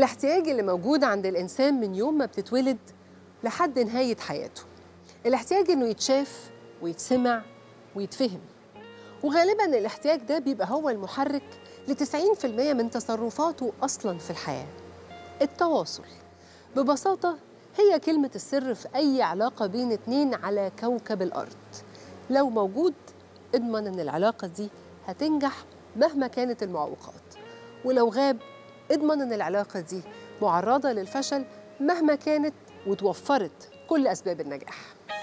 الاحتياج اللي موجود عند الإنسان من يوم ما بتتولد لحد نهاية حياته الاحتياج إنه يتشاف ويتسمع ويتفهم وغالبا الاحتياج ده بيبقى هو المحرك ل 90% من تصرفاته أصلا في الحياة التواصل ببساطة هي كلمة السر في أي علاقة بين اتنين على كوكب الأرض لو موجود اضمن إن العلاقة دي هتنجح مهما كانت المعوقات ولو غاب اضمن إن العلاقة دي معرضة للفشل مهما كانت وتوفرت كل أسباب النجاح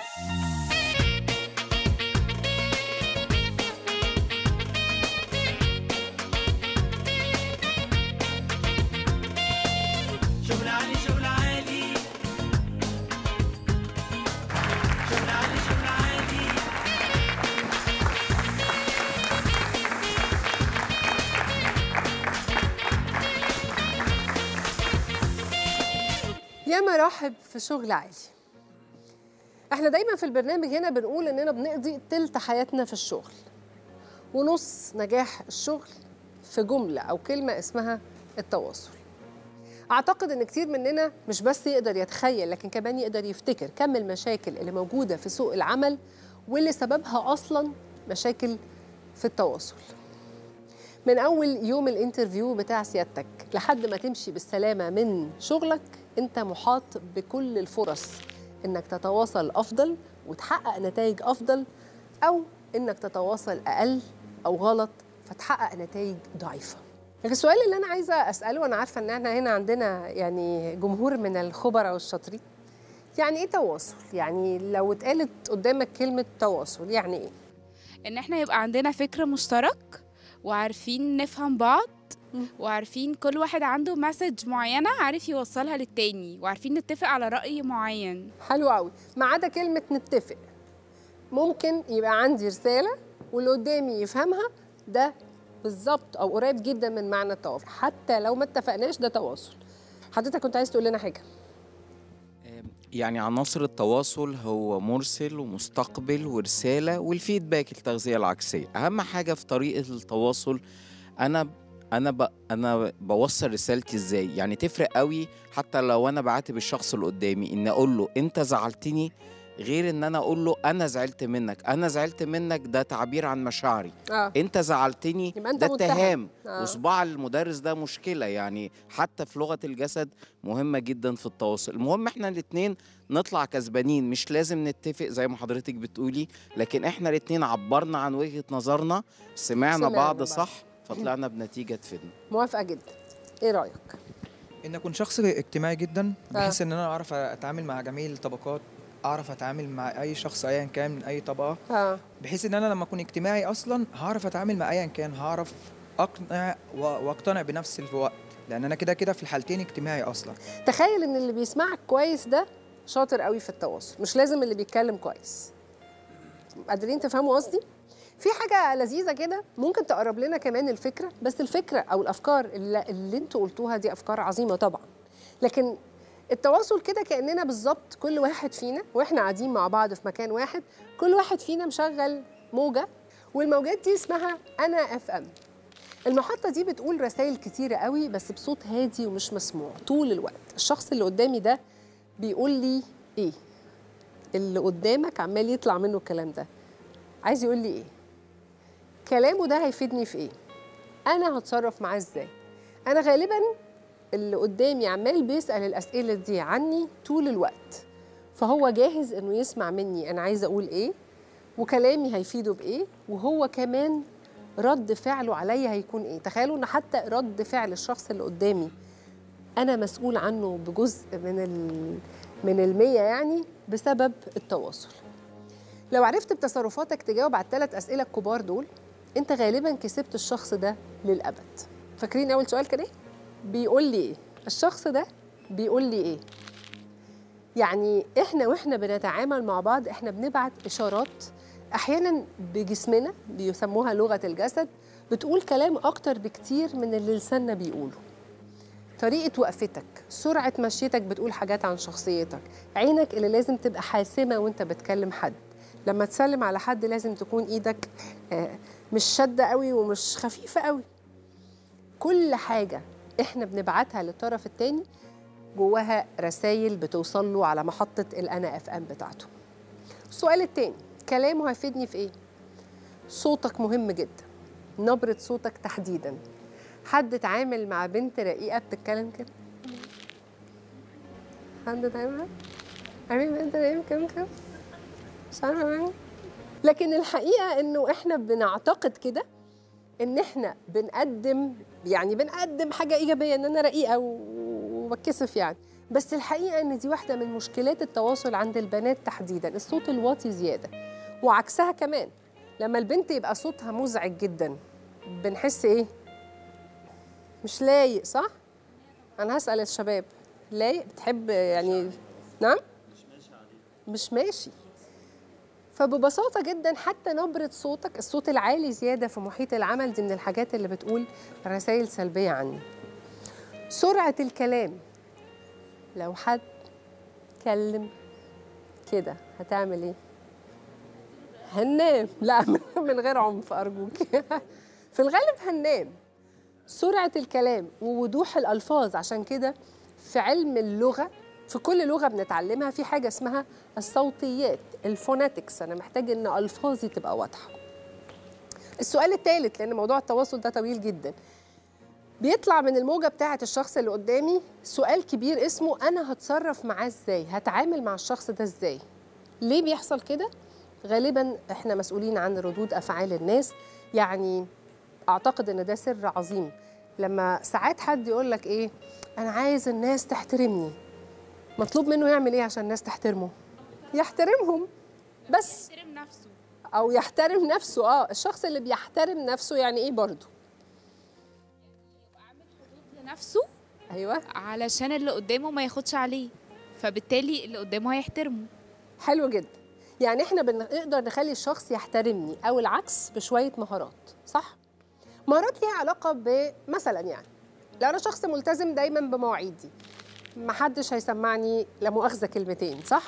شغل عالي شغل عالي شغل عالي شغل عالي يا مراحب في شغل عالي احنا دايما في البرنامج هنا بنقول اننا بنقضي تلت حياتنا في الشغل ونص نجاح الشغل في جملة أو كلمة اسمها التواصل أعتقد إن كتير مننا مش بس يقدر يتخيل لكن كمان يقدر يفتكر كم المشاكل اللي موجودة في سوق العمل واللي سببها أصلا مشاكل في التواصل من أول يوم الانترفيو بتاع سيادتك لحد ما تمشي بالسلامة من شغلك أنت محاط بكل الفرص إنك تتواصل أفضل وتحقق نتائج أفضل أو إنك تتواصل أقل أو غلط فتحقق نتائج ضعيفة لكن السؤال اللي أنا عايزة أسأله وأنا عارفة إن إحنا هنا عندنا يعني جمهور من الخبراء والشاطرين يعني إيه تواصل؟ يعني لو اتقالت قدامك كلمة تواصل يعني إيه؟ ان احنا يبقى عندنا فكر مشترك وعارفين نفهم بعض مم. وعارفين كل واحد عنده مسج معينة عارف يوصلها للتاني وعارفين نتفق على رأي معين حلو قوي ما عدا كلمة نتفق ممكن يبقى عندي رسالة واللي قدامي يفهمها ده بالظبط أو قريب جدا من معنى التواصل حتى لو ما اتفقناش ده تواصل حضرتك كنت عايز تقول لنا حاجة يعني عناصر التواصل هو مرسل ومستقبل ورسالة والفيدباك التغذية العكسية أهم حاجة في طريقة التواصل أنا أنا ب... أنا بوصل رسالتي إزاي يعني تفرق قوي حتى لو أنا بعاتب الشخص اللي قدامي إن أقول له أنت زعلتني غير إن أنا أقول له أنا زعلت منك أنا زعلت منك ده تعبير عن مشاعري اه أنت زعلتني يبقى أنت ده متهم. اتهام آه. وصباع المدرس ده مشكلة يعني حتى في لغة الجسد مهمة جدا في التواصل المهم احنا الاتنين نطلع كسبانين مش لازم نتفق زي ما حضرتك بتقولي لكن احنا الاتنين عبرنا عن وجهة نظرنا سمعنا, سمعنا بعض بعض. صح فطلعنا بنتيجة تفيدنا موافقة جدا إيه رأيك؟ ان اكون شخص اجتماعي جدا بحيث ان انا اعرف اتعامل مع جميع الطبقات اعرف اتعامل مع اي شخص ايا كان من اي طبقه اه بحيث ان انا لما اكون اجتماعي اصلا هعرف اتعامل مع ايا كان هعرف اقنع و- واقتنع بنفس الوقت لان انا كده كده في الحالتين اجتماعي اصلا تخيل إن اللي بيسمعك كويس ده شاطر قوي في التواصل مش لازم اللي بيتكلم كويس قادرين تفهموا قصدي؟ في حاجة لذيذة كده ممكن تقرب لنا كمان الفكرة بس الفكرة أو الأفكار اللي, اللي انتوا قلتوها دي أفكار عظيمة طبعا لكن التواصل كده كأننا بالظبط كل واحد فينا وإحنا قاعدين مع بعض في مكان واحد كل واحد فينا مشغل موجة والموجات دي اسمها أنا اف ام المحطة دي بتقول رسائل كتيرة قوي بس بصوت هادي ومش مسموع طول الوقت الشخص اللي قدامي ده بيقول لي ايه اللي قدامك عمال يطلع منه الكلام ده عايز يقول لي ايه كلامه ده هيفيدني في ايه انا هتصرف معاه ازاي انا غالبا اللي قدامي عمال بيسال الاسئله دي عني طول الوقت فهو جاهز انه يسمع مني انا عايزه اقول ايه وكلامي هيفيده بايه وهو كمان رد فعله عليا هيكون ايه تخيلوا ان حتى رد فعل الشخص اللي قدامي انا مسؤول عنه بجزء من ال من المية يعني بسبب التواصل لو عرفت بتصرفاتك تجاوب على الثلاث اسئله الكبار دول انت غالبا كسبت الشخص ده للابد فاكرين اول سؤال كان ايه بيقول لي ايه الشخص ده بيقول لي ايه يعني احنا واحنا بنتعامل مع بعض احنا بنبعت اشارات احيانا بجسمنا بيسموها لغه الجسد بتقول كلام اكتر بكتير من اللي لساننا بيقوله طريقه وقفتك سرعه مشيتك بتقول حاجات عن شخصيتك عينك اللي لازم تبقى حاسمه وانت بتكلم حد لما تسلم على حد لازم تكون ايدك آه، مش شاده قوي ومش خفيفه قوي كل حاجه احنا بنبعتها للطرف الثاني جواها رسائل بتوصل له على محطه الانا اف ام بتاعته السؤال الثاني كلامه هيفيدني في ايه صوتك مهم جدا نبره صوتك تحديدا حد اتعامل مع بنت رقيقه بتتكلم كده حد اتعامل معاها؟ عارفين بنت رقيقه بتتكلم كده مش عارفه معاها؟ لكن الحقيقه انه احنا بنعتقد كده ان احنا بنقدم يعني بنقدم حاجه ايجابيه ان انا رقيقه و- وبتكسف يعني بس الحقيقه ان دي واحده من مشكلات التواصل عند البنات تحديدا الصوت الواطي زياده وعكسها كمان لما البنت يبقى صوتها مزعج جدا بنحس ايه مش لايق صح انا هسال الشباب لايق بتحب يعني نعم مش ماشي فببساطة جدا حتى نبرة صوتك الصوت العالي زيادة في محيط العمل دي من الحاجات اللي بتقول رسائل سلبية عني سرعة الكلام لو حد كلم كده هتعمل ايه؟ هننام لا من غير عنف أرجوك في الغالب هننام سرعة الكلام ووضوح الألفاظ عشان كده في علم اللغة في كل لغة بنتعلمها في حاجة اسمها الصوتيات الفوناتكس أنا محتاج إن ألفاظي تبقى واضحة السؤال الثالث لأن موضوع التواصل ده طويل جدا بيطلع من الموجة بتاعة الشخص اللي قدامي سؤال كبير اسمه أنا هتصرف معاه إزاي هتعامل مع الشخص ده إزاي ليه بيحصل كده؟ غالبا احنا مسؤولين عن ردود أفعال الناس يعني أعتقد إن ده سر عظيم لما ساعات حد يقول لك إيه أنا عايز الناس تحترمني مطلوب منه يعمل ايه عشان الناس تحترمه يحترمهم بس يحترم نفسه او يحترم نفسه اه الشخص اللي بيحترم نفسه يعني ايه برضه لنفسه ايوه علشان اللي قدامه ما ياخدش عليه فبالتالي اللي قدامه هيحترمه حلو جدا يعني احنا بنقدر نخلي الشخص يحترمني او العكس بشويه مهارات صح مهارات ليها علاقه بمثلا يعني لو انا شخص ملتزم دايما بمواعيدي محدش هيسمعني لا مؤاخذه كلمتين صح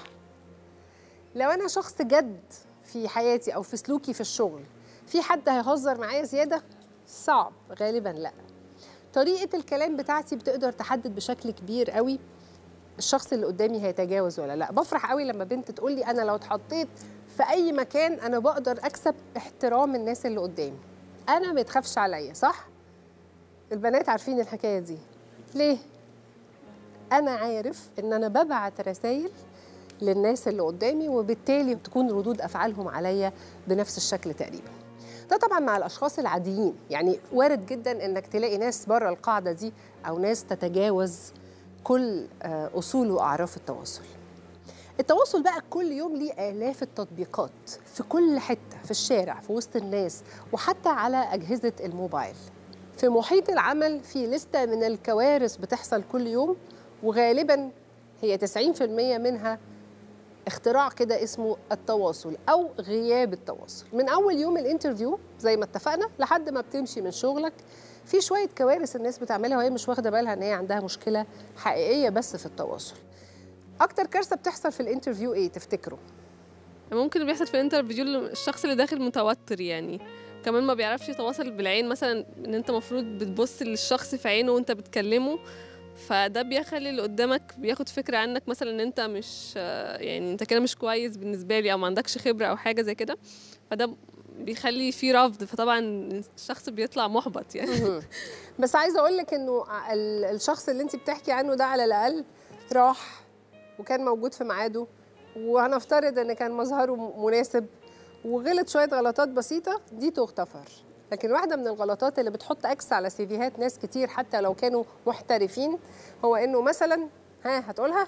لو انا شخص جد في حياتي او في سلوكي في الشغل في حد هيهزر معايا زياده صعب غالبا لا طريقه الكلام بتاعتي بتقدر تحدد بشكل كبير قوي الشخص اللي قدامي هيتجاوز ولا لا بفرح قوي لما بنت تقول لي انا لو اتحطيت في اي مكان انا بقدر اكسب احترام الناس اللي قدامي انا ما تخافش عليا صح البنات عارفين الحكايه دي ليه انا عارف ان انا ببعت رسائل للناس اللي قدامي وبالتالي تكون ردود افعالهم عليا بنفس الشكل تقريبا ده طبعا مع الاشخاص العاديين يعني وارد جدا انك تلاقي ناس بره القاعده دي او ناس تتجاوز كل آه، اصول واعراف التواصل التواصل بقى كل يوم ليه آلاف التطبيقات في كل حتة في الشارع في وسط الناس وحتى على أجهزة الموبايل في محيط العمل في لستة من الكوارث بتحصل كل يوم وغالبا هي 90% منها اختراع كده اسمه التواصل أو غياب التواصل من أول يوم الانترفيو زي ما اتفقنا لحد ما بتمشي من شغلك في شوية كوارث الناس بتعملها وهي مش واخدة بالها إن هي عندها مشكلة حقيقية بس في التواصل اكتر كارثه بتحصل في الانترفيو ايه تفتكروا ممكن اللي بيحصل في الانترفيو اللي- الشخص اللي داخل متوتر يعني كمان ما بيعرفش يتواصل بالعين مثلا ان انت مفروض بتبص للشخص في عينه وانت بتكلمه فده بيخلي اللي قدامك بياخد فكرة عنك مثلا ان انت مش آه، يعني انت كده مش كويس بالنسبة لي او ما عندكش خبرة او حاجة زي كده فده بيخلي فيه رفض فطبعا الشخص بيطلع محبط يعني بس عايزه اقول لك انه ال- الشخص اللي انت بتحكي عنه ده على الاقل راح وكان موجود في ميعاده وهنفترض ان كان مظهره م- مناسب وغلط شويه غلطات بسيطه دي تغتفر لكن واحده من الغلطات اللي بتحط اكس على سيفيهات ناس كتير حتى لو كانوا محترفين هو انه مثلا ها هتقولها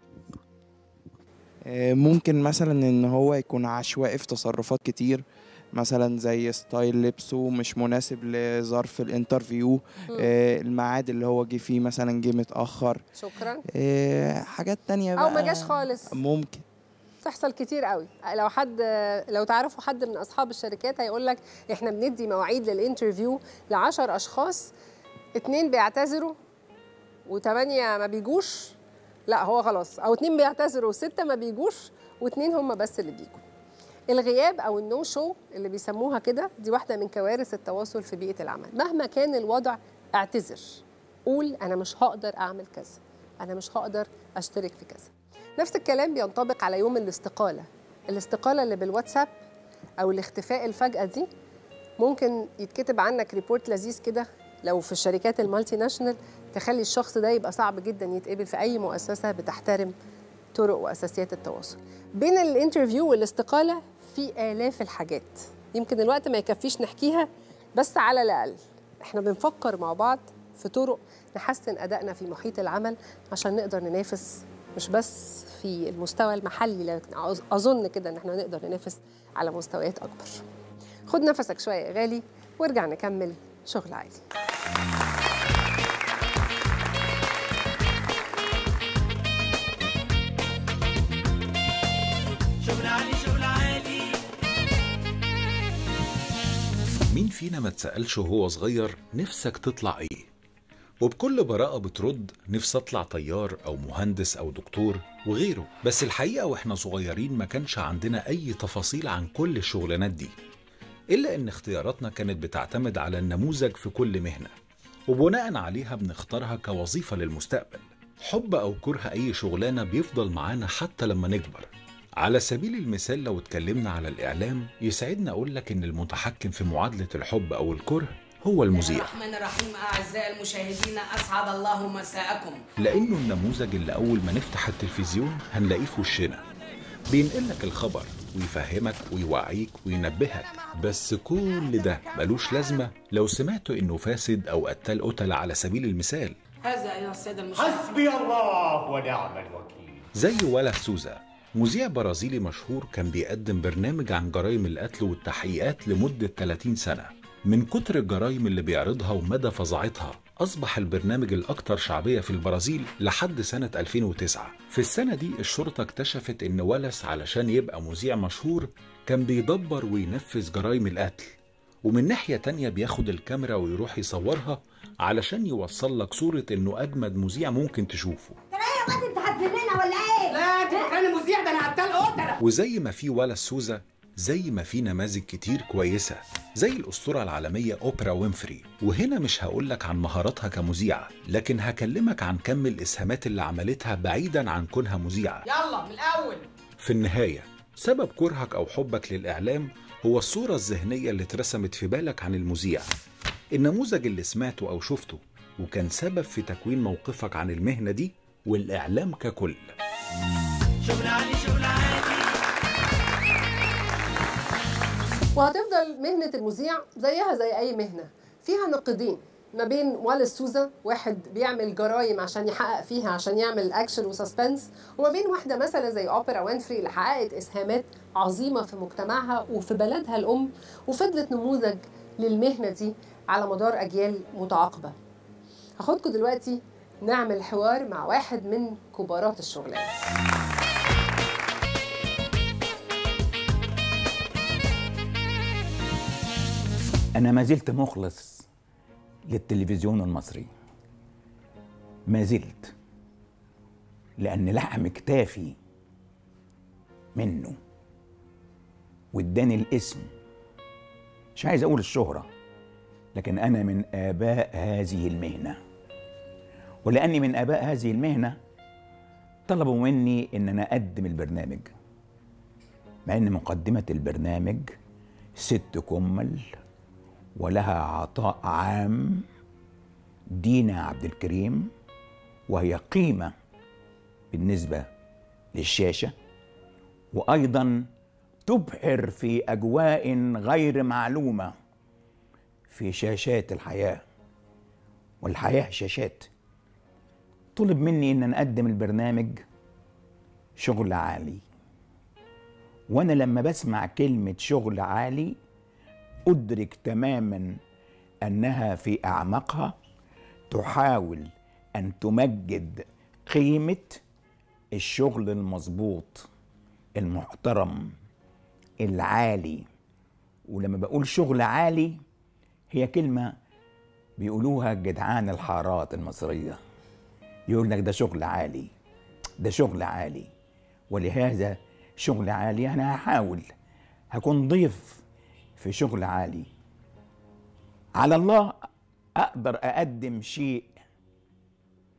آه، ممكن مثلا ان هو يكون عشوائي في تصرفات كتير مثلا زي ستايل لبسه مش مناسب لظرف الانترفيو آه، الميعاد اللي هو جه فيه مثلا جه متأخر شكرا آه، حاجات تانية بقى او ما جاش خالص ممكن تحصل كتير قوي لو حد لو تعرفوا حد من اصحاب الشركات هيقول لك احنا بندي مواعيد للانترفيو ل 10 اشخاص اتنين بيعتذروا وثمانيه ما بيجوش لا هو خلاص او اتنين بيعتذروا وسته ما بيجوش واتنين هم بس اللي بيجوا الغياب او النو شو اللي بيسموها كده دي واحده من كوارث التواصل في بيئه العمل مهما كان الوضع اعتذر قول انا مش هقدر اعمل كذا انا مش هقدر اشترك في كذا نفس الكلام بينطبق على يوم الاستقاله الاستقاله اللي بالواتساب او الاختفاء الفجاه دي ممكن يتكتب عنك ريبورت لذيذ كده لو في الشركات المالتي ناشونال تخلي الشخص ده يبقى صعب جدا يتقبل في اي مؤسسه بتحترم طرق واساسيات التواصل بين الانترفيو والاستقاله في الاف الحاجات يمكن الوقت ما يكفيش نحكيها بس على الاقل احنا بنفكر مع بعض في طرق نحسن ادائنا في محيط العمل عشان نقدر ننافس مش بس في المستوى المحلي لكن أظ- اظن كده ان احنا نقدر ننافس على مستويات اكبر خد نفسك شويه يا غالي وارجع نكمل شغل عالي شغل عالي شغل عالي مين فينا ما اتسألش وهو صغير نفسك تطلع ايه؟ وبكل براءة بترد نفسي اطلع طيار او مهندس او دكتور وغيره بس الحقيقة واحنا صغيرين ما كانش عندنا اي تفاصيل عن كل الشغلانات دي الا ان اختياراتنا كانت بتعتمد على النموذج في كل مهنة وبناء عليها بنختارها كوظيفة للمستقبل حب او كره اي شغلانة بيفضل معانا حتى لما نكبر على سبيل المثال لو اتكلمنا على الإعلام يسعدنا أقول لك إن المتحكم في معادلة الحب أو الكره هو المذيع الرحمن الرحيم أعزائي المشاهدين أسعد الله مساءكم لأنه النموذج اللي أول ما نفتح التلفزيون هنلاقيه في وشنا بينقل لك الخبر ويفهمك ويوعيك وينبهك بس كل ده ملوش لازمة لو سمعت إنه فاسد أو قتال قتل على سبيل المثال هذا أيها السادة المشاهدين حسبي الله ونعم الوكيل زي ولا سوزا مذيع برازيلي مشهور كان بيقدم برنامج عن جرائم القتل والتحقيقات لمدة 30 سنة من كتر الجرائم اللي بيعرضها ومدى فظاعتها أصبح البرنامج الأكثر شعبية في البرازيل لحد سنة 2009 في السنة دي الشرطة اكتشفت إن ولس علشان يبقى مذيع مشهور كان بيدبر وينفذ جرائم القتل ومن ناحية تانية بياخد الكاميرا ويروح يصورها علشان يوصل لك صورة إنه أجمد مذيع ممكن تشوفه انت هتذلنا ولا ايه؟ لا تفكرني مذيع ده انا قتال قتله وزي ما في ولا سوزا زي ما في نماذج كتير كويسة زي الأسطورة العالمية أوبرا وينفري وهنا مش هقولك عن مهاراتها كمذيعة لكن هكلمك عن كم الإسهامات اللي عملتها بعيدا عن كونها مذيعة يلا من الاول في النهاية سبب كرهك أو حبك للإعلام هو الصورة الذهنية اللي اترسمت في بالك عن المذيع النموذج اللي سمعته أو شفته وكان سبب في تكوين موقفك عن المهنة دي والإعلام ككل شغل عالي شغل عالي وهتفضل مهنة المذيع زيها زي أي مهنة فيها نقيضين ما بين واليس سوزا واحد بيعمل جرايم عشان يحقق فيها عشان يعمل اكشن وسسبنس وما بين واحدة مثلا زي اوبرا وينفري اللي حققت اسهامات عظيمة في مجتمعها وفي بلدها الأم وفضلت نموذج للمهنة دي على مدار أجيال متعاقبة هاخدكم دلوقتي نعمل حوار مع واحد من كبارات الشغلانة أنا ما زلت مخلص للتلفزيون المصري ما زلت لأن لحم كتافي منه واداني الاسم مش عايز أقول الشهرة لكن أنا من آباء هذه المهنة ولأني من آباء هذه المهنة طلبوا مني إن أنا أقدم البرنامج مع إن مقدمة البرنامج ست كمل ولها عطاء عام دينا عبد الكريم وهي قيمة بالنسبة للشاشة وأيضا تبحر في أجواء غير معلومة في شاشات الحياة والحياة شاشات طلب مني أن أنا أقدم البرنامج شغل عالي وأنا لما بسمع كلمة شغل عالي أدرك تماما أنها في أعمقها تحاول أن تمجد قيمة الشغل المظبوط المحترم العالي ولما بقول شغل عالي هي كلمة بيقولوها جدعان الحارات المصرية يقول لك ده شغل عالي ده شغل عالي ولهذا شغل عالي أنا هحاول هكون ضيف في شغل عالي على الله أقدر أقدم شيء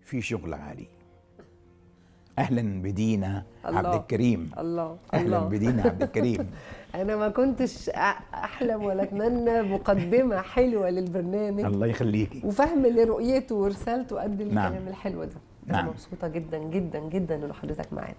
في شغل عالي اهلا بدينا الله. عبد الكريم الله اهلا الله بدينا عبد الكريم انا ما كنتش أ- احلم ولا اتمنى مقدمه حلوه للبرنامج الله يخليكي وفهم لرؤيته ورسالته قد الكلام نعم. الحلو ده انا نعم. مبسوطه جدا جدا جدا ان حضرتك معانا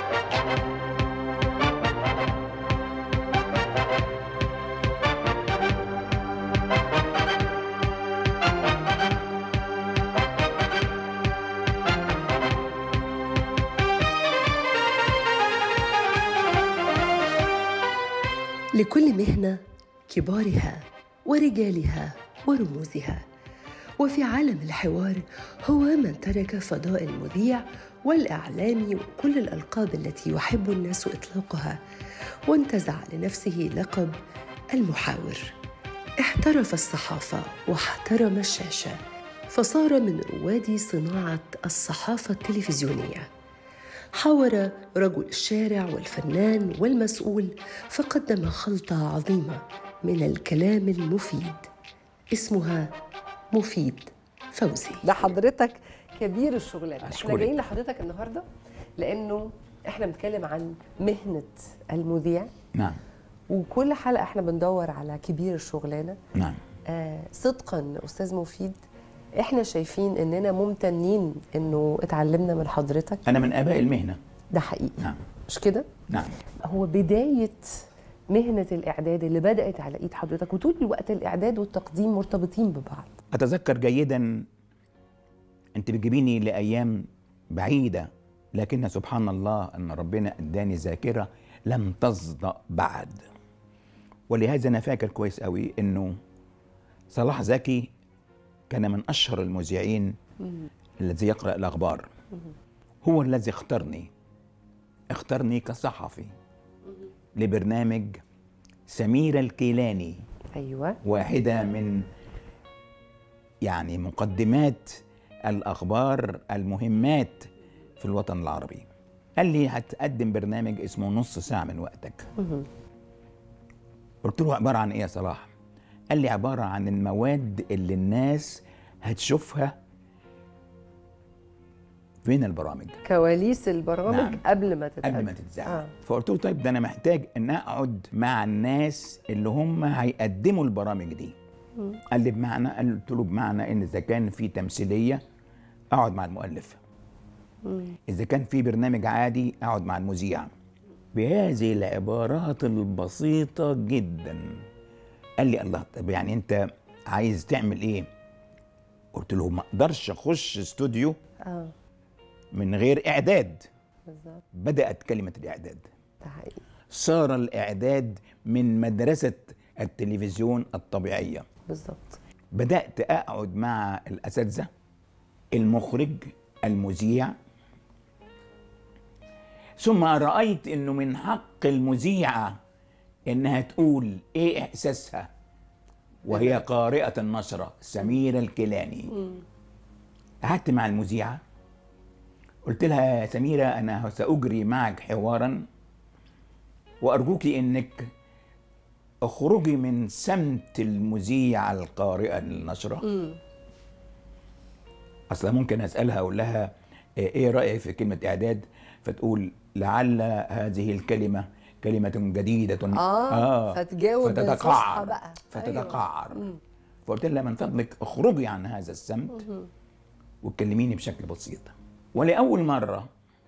لكل مهنه كبارها ورجالها ورموزها وفي عالم الحوار هو من ترك فضاء المذيع والاعلامي وكل الالقاب التي يحب الناس اطلاقها وانتزع لنفسه لقب المحاور احترف الصحافه واحترم الشاشه فصار من رواد صناعه الصحافه التلفزيونيه حاور رجل الشارع والفنان والمسؤول فقدم خلطة عظيمة من الكلام المفيد اسمها مفيد فوزي ده حضرتك كبير الشغلانه احنا أشكرك. جايين لحضرتك النهارده لانه احنا بنتكلم عن مهنه المذيع نعم وكل حلقه احنا بندور على كبير الشغلانه نعم آه صدقا استاذ مفيد احنا شايفين اننا ممتنين انه اتعلمنا من حضرتك انا من اباء المهنه ده حقيقي نعم مش كده نعم هو بدايه مهنه الاعداد اللي بدات على ايد حضرتك وطول الوقت الاعداد والتقديم مرتبطين ببعض اتذكر جيدا انت بتجيبيني لايام بعيده لكن سبحان الله ان ربنا اداني ذاكره لم تصدأ بعد ولهذا انا فاكر كويس قوي انه صلاح زكي كان من اشهر المذيعين الذي يقرا الاخبار هو الذي اختارني اختارني كصحفي لبرنامج سميرة الكيلاني ايوه واحدة من يعني مقدمات الأخبار المهمات في الوطن العربي قال لي هتقدم برنامج اسمه نص ساعة من وقتك قلت له عبارة عن إيه يا صلاح قال لي عبارة عن المواد اللي الناس هتشوفها فين البرامج كواليس البرامج نعم. قبل ما تتقدم قبل ما تتذاع آه. فقلت له طيب ده انا محتاج ان اقعد مع الناس اللي هم هيقدموا البرامج دي مم. قال لي بمعنى قلت له بمعنى ان اذا كان في تمثيليه اقعد مع المؤلف مم. اذا كان في برنامج عادي اقعد مع المذيع بهذه العبارات البسيطه جدا قال لي الله طب يعني انت عايز تعمل ايه قلت له ما اقدرش اخش استوديو اه من غير اعداد بالظبط بدات كلمه الاعداد ده حقيقي صار الاعداد من مدرسه التلفزيون الطبيعيه بالظبط بدات اقعد مع الاساتذه المخرج المذيع ثم رايت انه من حق المذيعه انها تقول ايه احساسها وهي قارئه النشره سميره الكيلاني قعدت مع المذيعه قلت لها يا سميره انا ساجري معك حوارا وارجوك انك اخرجي من سمت المذيعه القارئه للنشره مم. اصلا ممكن اسالها اقول لها ايه رايك في كلمه اعداد فتقول لعل هذه الكلمه كلمه جديده اه, فتجاوب بالفصحى فتتقعر بقى فتتقعر أيوة. مم. فقلت لها من فضلك اخرجي عن هذا السمت مم. وتكلميني بشكل بسيط ولاول مره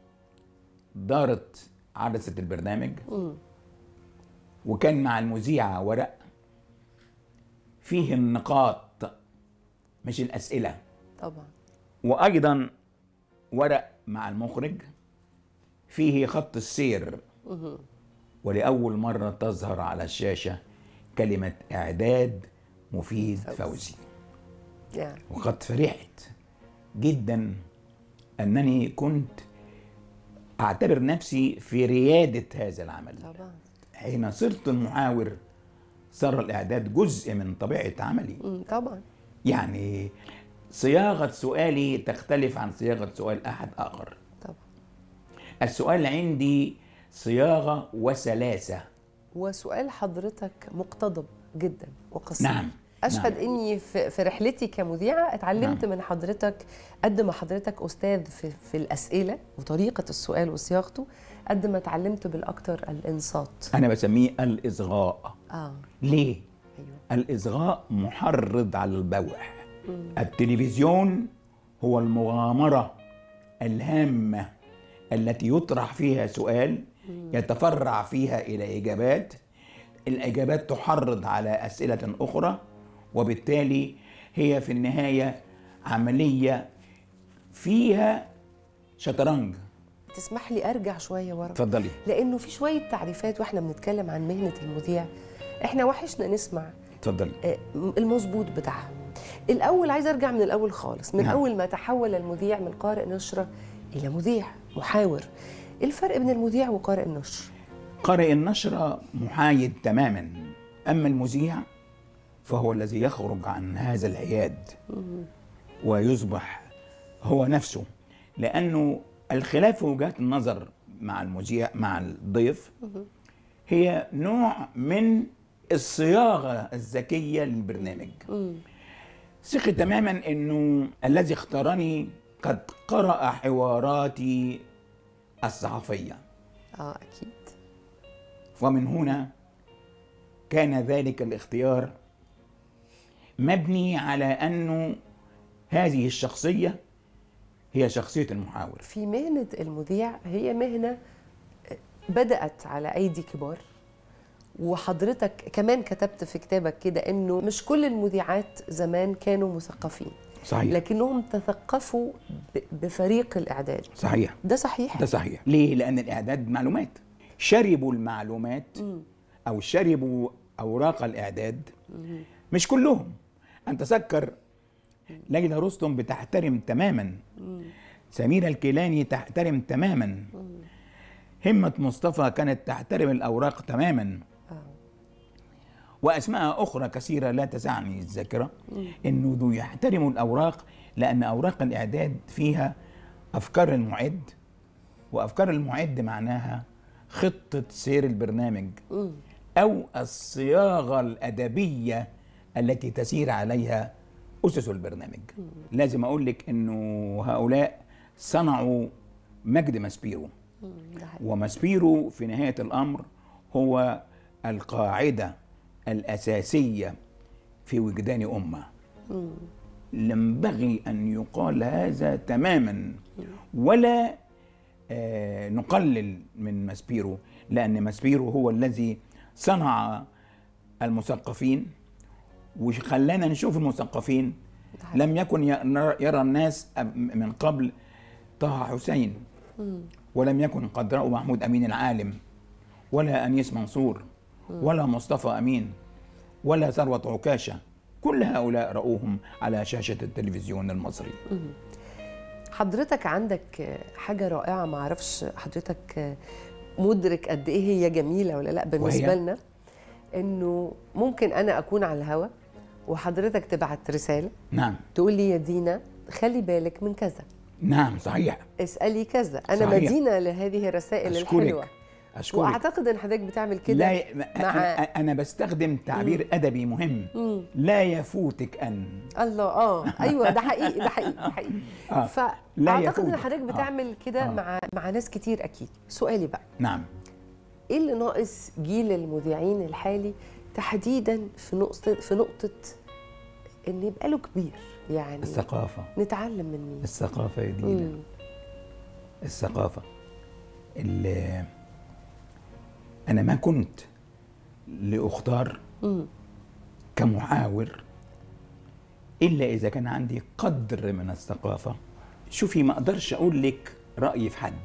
دارت عدسه البرنامج مم. وكان مع المذيعه ورق فيه النقاط مش الاسئله طبعا وايضا ورق مع المخرج فيه خط السير مم. ولاول مره تظهر على الشاشه كلمه اعداد مفيد فوزي يعني وقد فرحت جدا انني كنت اعتبر نفسي في رياده هذا العمل طبعا حين صرت المحاور صار الاعداد جزء من طبيعه عملي مم. طبعا يعني صياغه سؤالي تختلف عن صياغه سؤال احد اخر طبعا السؤال عندي صياغه وسلاسه وسؤال حضرتك مقتضب جدا وقصير نعم اشهد اني في, في رحلتي كمذيعه اتعلمت من حضرتك قد ما حضرتك استاذ في, في الاسئله وطريقه السؤال وصياغته قد ما اتعلمت بالاكثر الانصات انا بسميه الاصغاء اه ليه الاصغاء محرض على البوح التلفزيون هو المغامره الهامه التي يطرح فيها سؤال يتفرع فيها الى اجابات الاجابات تحرض على اسئله اخرى وبالتالي هي في النهايه عمليه فيها شطرنج تسمح لي ارجع شويه ورا اتفضلي لانه في شويه تعريفات واحنا بنتكلم عن مهنه المذيع احنا وحشنا نسمع اتفضلي آه، المظبوط بتاعها الاول عايز ارجع من الاول خالص من نعم. اول ما تحول المذيع من قارئ نشره الى مذيع محاور إيه الفرق بين المذيع وقارئ النشر قارئ النشرة محايد تماما أما المذيع فهو الذي يخرج عن هذا الحياد ويصبح هو نفسه لأنه الخلاف في وجهات النظر مع المذيع مع الضيف هي نوع من الصياغة الذكية للبرنامج ثقة تماما أنه الذي اختارني قد قرأ حواراتي الصحفية اه اكيد ومن هنا كان ذلك الاختيار مبني على انه هذه الشخصيه هي شخصيه المحاور في مهنه المذيع هي مهنه بدات على ايدي كبار وحضرتك كمان كتبت في كتابك كده انه مش كل المذيعات زمان كانوا مثقفين صحيح لكنهم تثقفوا ب- بفريق الاعداد صحيح ده صحيح ده صحيح ليه لان الاعداد معلومات شربوا المعلومات او شربوا اوراق الاعداد مش كلهم انت تذكر ليلى رستم بتحترم تماما سميرة الكيلاني تحترم تماما همة مصطفى كانت تحترم الأوراق تماما وأسماء أخرى كثيرة لا تسعني الذاكرة إنه دو يحترموا الأوراق لأن أوراق الإعداد فيها أفكار المعد وأفكار المعد معناها خطة سير البرنامج أو الصياغة الأدبية التي تسير عليها أسس البرنامج لازم أقول لك إنه هؤلاء صنعوا مجد ماسبيرو وماسبيرو في نهاية الأمر هو القاعدة الأساسية في وجدان أمة ينبغي أن يقال هذا تماما ولا آه، نقلل من ماسبيرو لأن ماسبيرو هو الذي صنع المثقفين وخلانا نشوف المثقفين لم يكن ي- يرى الناس أب- من قبل طه حسين ولم يكن قد رأوا محمود أمين العالم ولا أنيس منصور ولا مصطفى أمين ولا ثروة عكاشة كل هؤلاء رأوهم على شاشة التلفزيون المصري حضرتك عندك حاجة رائعة ما اعرفش حضرتك مدرك قد ايه هي جميلة ولا لا بالنسبة وهي؟ لنا انه ممكن انا اكون على الهوا وحضرتك تبعت رسالة نعم تقول لي يا دينا خلي بالك من كذا نعم صحيح اسألي كذا انا صحيح. مدينة لهذه الرسائل أشكرك. الحلوة أشكرك واعتقد ان حضرتك بتعمل كده لا ي- مع أنا, أنا بستخدم تعبير أدبي مهم مم. لا يفوتك أن الله اه ايوه ده حقيقي ده حقيقي ده حقيقي آه. لا فاعتقد ان يفوتك. حضرتك آه. بتعمل كده آه. مع مع ناس كتير اكيد سؤالي بقى نعم ايه اللي ناقص جيل المذيعين الحالي تحديدا في نقطه في نقطه ان يبقى له كبير يعني الثقافة نتعلم من مين الثقافة يا دينا مم. الثقافة اللي أنا ما كنت لأختار مم. كمحاور إلا إذا كان عندي قدر من الثقافة شوفي ما أقدرش أقول لك رأيي في حد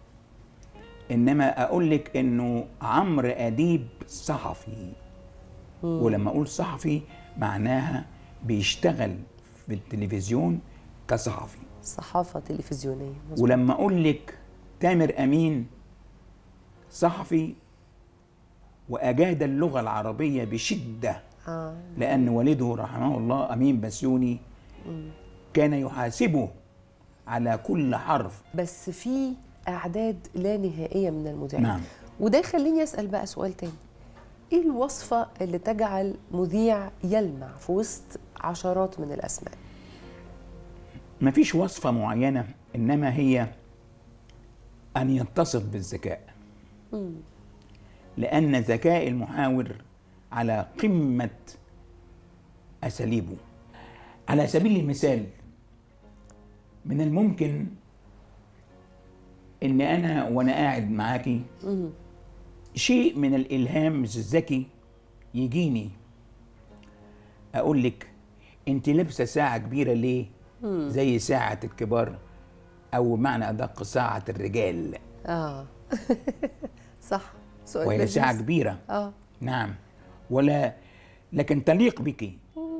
إنما أقول لك إنه عمرو أديب صحفي ولما أقول صحفي معناها بيشتغل في التلفزيون كصحفي صحافه تلفزيونيه مظبوط. ولما اقول لك تامر امين صحفي واجاد اللغه العربيه بشده اه لان والده رحمه الله امين بسيوني كان يحاسبه على كل حرف بس في اعداد لا نهائيه من المذيعين نعم وده يخليني اسال بقى سؤال تاني ايه الوصفه اللي تجعل مذيع يلمع في وسط عشرات من الاسماء مفيش وصفة معينة إنما هي أن يتصف بالذكاء مم. لأن ذكاء المحاور على قمة أساليبه على سبيل المثال من الممكن إن أنا وأنا قاعد معاكي مم. شيء من الإلهام الذكي يجيني أقول لك أنت لابسة ساعة كبيرة ليه؟ مم. زي ساعة الكبار أو معنى أدق ساعة الرجال اه صح سؤال وهي لذيذ. ساعة كبيرة اه نعم ولا لكن تليق بك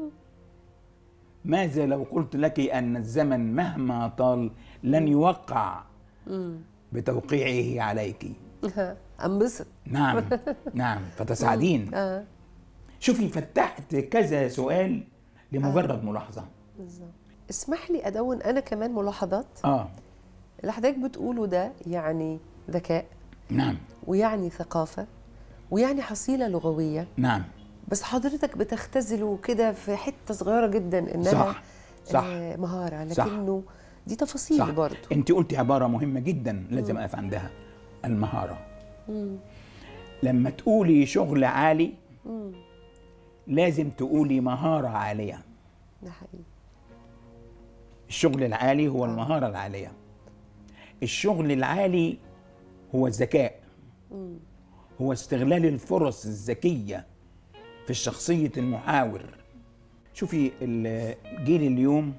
ماذا لو قلت لك أن الزمن مهما طال لن يوقع مم. بتوقيعه عليك انبسط نعم نعم فتسعدين اه شوفي فتحت كذا سؤال لمجرد ملاحظة بالظبط اسمح لي ادون انا كمان ملاحظات اه اللي حضرتك بتقوله ده يعني ذكاء نعم ويعني ثقافه ويعني حصيله لغويه نعم بس حضرتك بتختزله كده في حته صغيره جدا انها صح صح آه مهاره صح. لكنه دي تفاصيل صح برضه انت قلتي عبارة مهمة جدا لازم اقف عندها المهارة مم. لما تقولي شغل عالي مم. لازم تقولي مهارة عالية ده حقيقي الشغل العالي هو المهارة العالية الشغل العالي هو الذكاء مم. هو استغلال الفرص الذكية في شخصية المحاور شوفي الجيل اليوم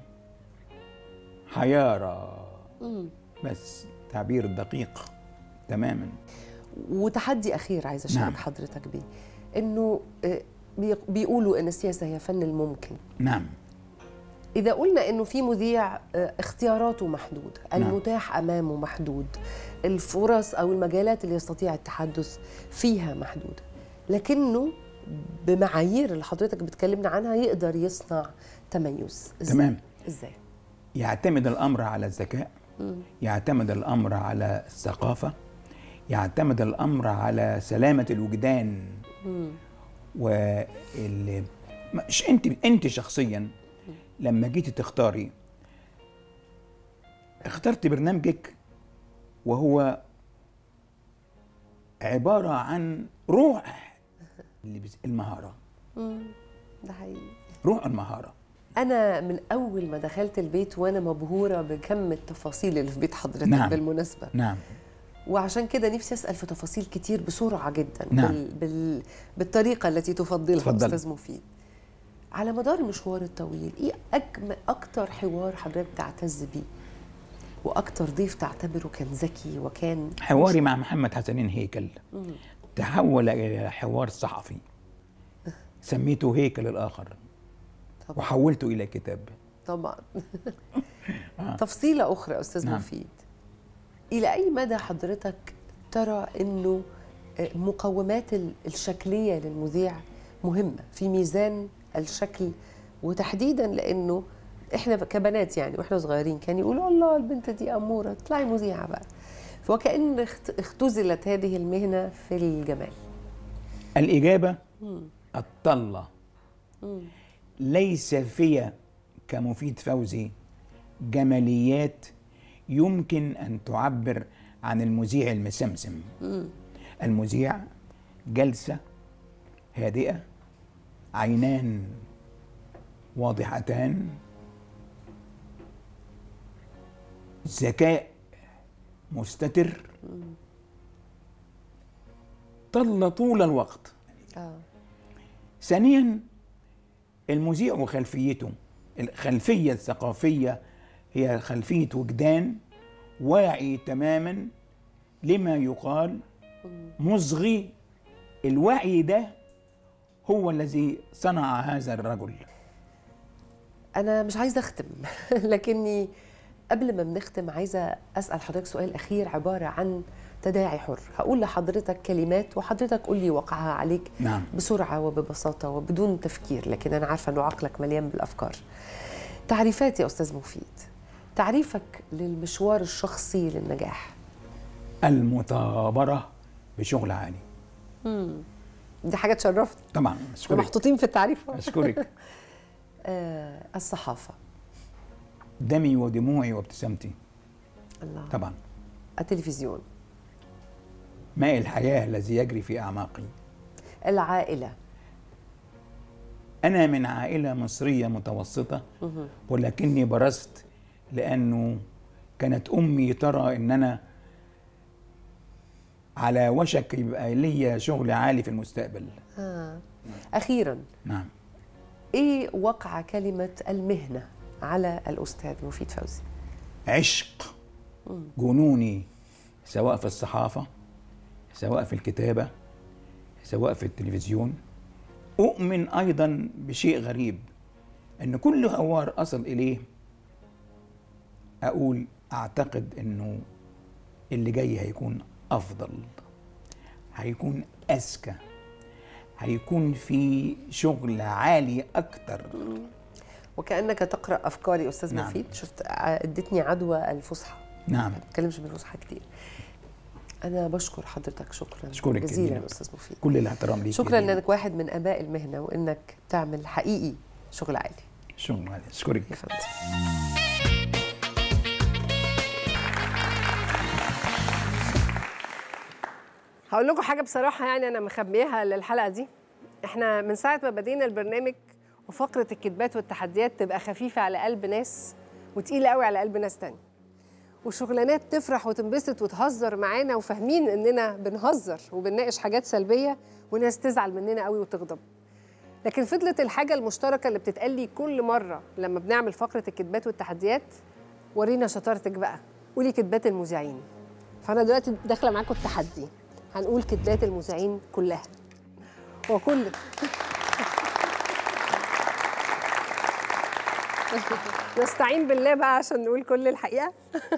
حيارى مم. بس تعبير دقيق تماما وتحدي اخير عايزه اشارك نعم. حضرتك بيه انه آه، بي- بيقولوا ان السياسه هي فن الممكن نعم إذا قلنا إنه في مذيع آه، اختياراته محدودة، نعم. المتاح أمامه محدود، الفرص أو المجالات اللي يستطيع التحدث فيها محدودة، لكنه بمعايير اللي حضرتك بتكلمنا عنها يقدر يصنع تميز. إزاي؟ تمام. إزاي؟ يعتمد الأمر على الذكاء مم. يعتمد الأمر على الثقافة يعتمد الأمر على سلامة الوجدان مم. وال مش انت انت شخصيا لما جيتي تختاري اخترت برنامجك وهو عبارة عن روح اللي بس- المهارة مم. ده حقيقي. روح المهارة أنا من أول ما دخلت البيت وأنا مبهورة بكم التفاصيل اللي في بيت حضرتك نعم. بالمناسبة. نعم وعشان كده نفسي اسال في تفاصيل كتير بسرعه جدا نعم. بال... بال... بالطريقه التي تفضلها اتفضلي. استاذ مفيد على مدار المشوار الطويل ايه أجم... اكتر حوار حضرتك تعتز بيه واكتر ضيف تعتبره كان ذكي وكان حواري مع محمد حسنين هيكل مم. تحول إلى حوار صحفي سميته هيكل الآخر طبعا وحولته إلى كتاب طبعا تفصيله اخرى استاذ نعم. مفيد الى اي مدى حضرتك ترى انه مقومات ال- الشكليه للمذيع مهمه في ميزان الشكل وتحديدا لانه احنا كبنات يعني واحنا صغيرين كان يقولوا الله البنت دي اموره اطلعي مذيعه بقى وكأن اخت- اختزلت هذه المهنه في الجمال الإجابة مم. الطلة مم. ليس في كمفيد فوزي جماليات يمكن أن تعبر عن المذيع المسمسم مم. المذيع جلسة هادئة عينان واضحتان ذكاء مستتر طل طول الوقت اه ثانيا المذيع وخلفيته الخلفية الثقافية هي خلفية وجدان واعي تماما لما يقال مصغي الوعي ده هو الذي صنع هذا الرجل أنا مش عايزة أختم لكني قبل ما بنختم عايزة أسأل حضرتك سؤال أخير عبارة عن تداعي حر هقول لحضرتك كلمات وحضرتك قول لي وقعها عليك نعم بسرعة وببساطة وبدون تفكير لكن أنا عارفة أنه عقلك مليان بالأفكار تعريفات يا أستاذ مفيد تعريفك للمشوار الشخصي للنجاح المثابرة بشغل عالي مم. دي حاجه تشرفني طبعا احنا اشكرك محطوطين في التعريف اشكرك آه الصحافه دمي ودموعي وابتسامتي الله طبعا التلفزيون ماء الحياه الذي يجري في اعماقي العائله انا من عائله مصريه متوسطه مهم. ولكني برزت لانه كانت امي ترى ان انا على وشك يبقى ليا شغل عالي في المستقبل آه. اخيرا نعم ايه وقع كلمه المهنه على الاستاذ مفيد فوزي عشق مم. جنوني سواء في الصحافة سواء في الكتابة سواء في التلفزيون أؤمن أيضا بشيء غريب أن كل حوار أصل إليه أقول أعتقد أنه اللي جاي هيكون أفضل هيكون أذكى هيكون في شغل عالي أكتر وكانك تقرا افكاري استاذ نعم. مفيد شفت ع- ادتني عدوى الفصحى نعم ما بتكلمش بالفصحى كتير انا بشكر حضرتك شكرا أشكرك جزيلا جزيلا. استاذ مفيد كل الاحترام ليك شكرا جديد. لانك واحد من اباء المهنه وانك تعمل حقيقي شغل عالي شكرا أشكرك يا فندم هقول لكم حاجه بصراحه يعني انا مخبيها للحلقه دي احنا من ساعه ما بدينا البرنامج وفقره الكذبات والتحديات تبقى خفيفه على قلب ناس وتقيله قوي على قلب ناس تانية وشغلانات تفرح وتنبسط وتهزر معانا وفاهمين اننا بنهزر وبنناقش حاجات سلبيه وناس تزعل مننا قوي وتغضب لكن فضلت الحاجه المشتركه اللي بتتقال لي كل مره لما بنعمل فقره الكذبات والتحديات ورينا شطارتك بقى قولي كذبات المذيعين فانا دلوقتي داخله معاكم التحدي هنقول كذبات المذيعين كلها وكل نستعين بالله بقى عشان نقول كل الحقيقه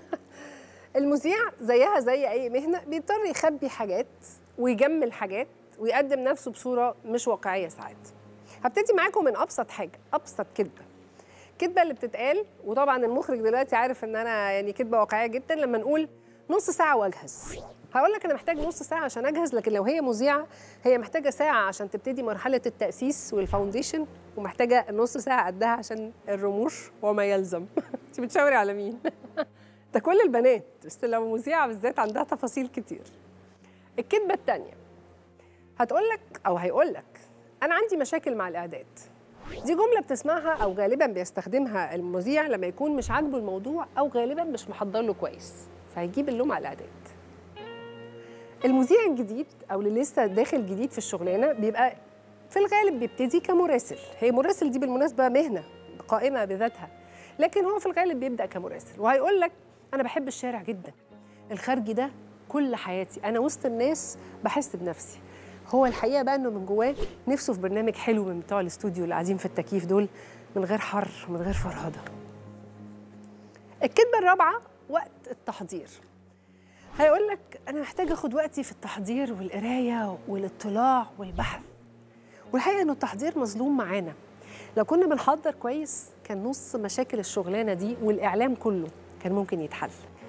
المذيع زيها زي اي مهنه بيضطر يخبي حاجات ويجمل حاجات ويقدم نفسه بصوره مش واقعيه ساعات هبتدي معاكم من ابسط حاجه ابسط كذبه الكذبه اللي بتتقال وطبعا المخرج دلوقتي عارف ان انا يعني كذبه واقعيه جدا لما نقول نص ساعه واجهز هقول لك انا محتاج نص ساعه عشان اجهز لكن لو هي مذيعه هي محتاجه ساعه عشان تبتدي مرحله التاسيس والفاونديشن ومحتاجه نص ساعه قدها عشان الرموش وما يلزم انت بتشاوري على مين ده كل البنات بس لو مذيعه بالذات عندها تفاصيل كتير الكذبه الثانيه هتقول لك او هيقول لك انا عندي مشاكل مع الاعداد دي جمله بتسمعها او غالبا بيستخدمها المذيع لما يكون مش عاجبه الموضوع او غالبا مش محضر له كويس فهيجيب اللوم على الاعداد المذيع الجديد او اللي لسه داخل جديد في الشغلانه بيبقى في الغالب بيبتدي كمراسل هي مراسل دي بالمناسبه مهنه قائمه بذاتها لكن هو في الغالب بيبدا كمراسل وهيقول لك انا بحب الشارع جدا الخارجي ده كل حياتي انا وسط الناس بحس بنفسي هو الحقيقه بقى انه من جواه نفسه في برنامج حلو من بتوع الاستوديو اللي قاعدين في التكييف دول من غير حر ومن غير فرهده الكذبه الرابعه وقت التحضير هيقول لك انا محتاج اخد وقتي في التحضير والقرايه والاطلاع والبحث والحقيقه انه التحضير مظلوم معانا لو كنا بنحضر كويس كان نص مشاكل الشغلانه دي والاعلام كله كان ممكن يتحل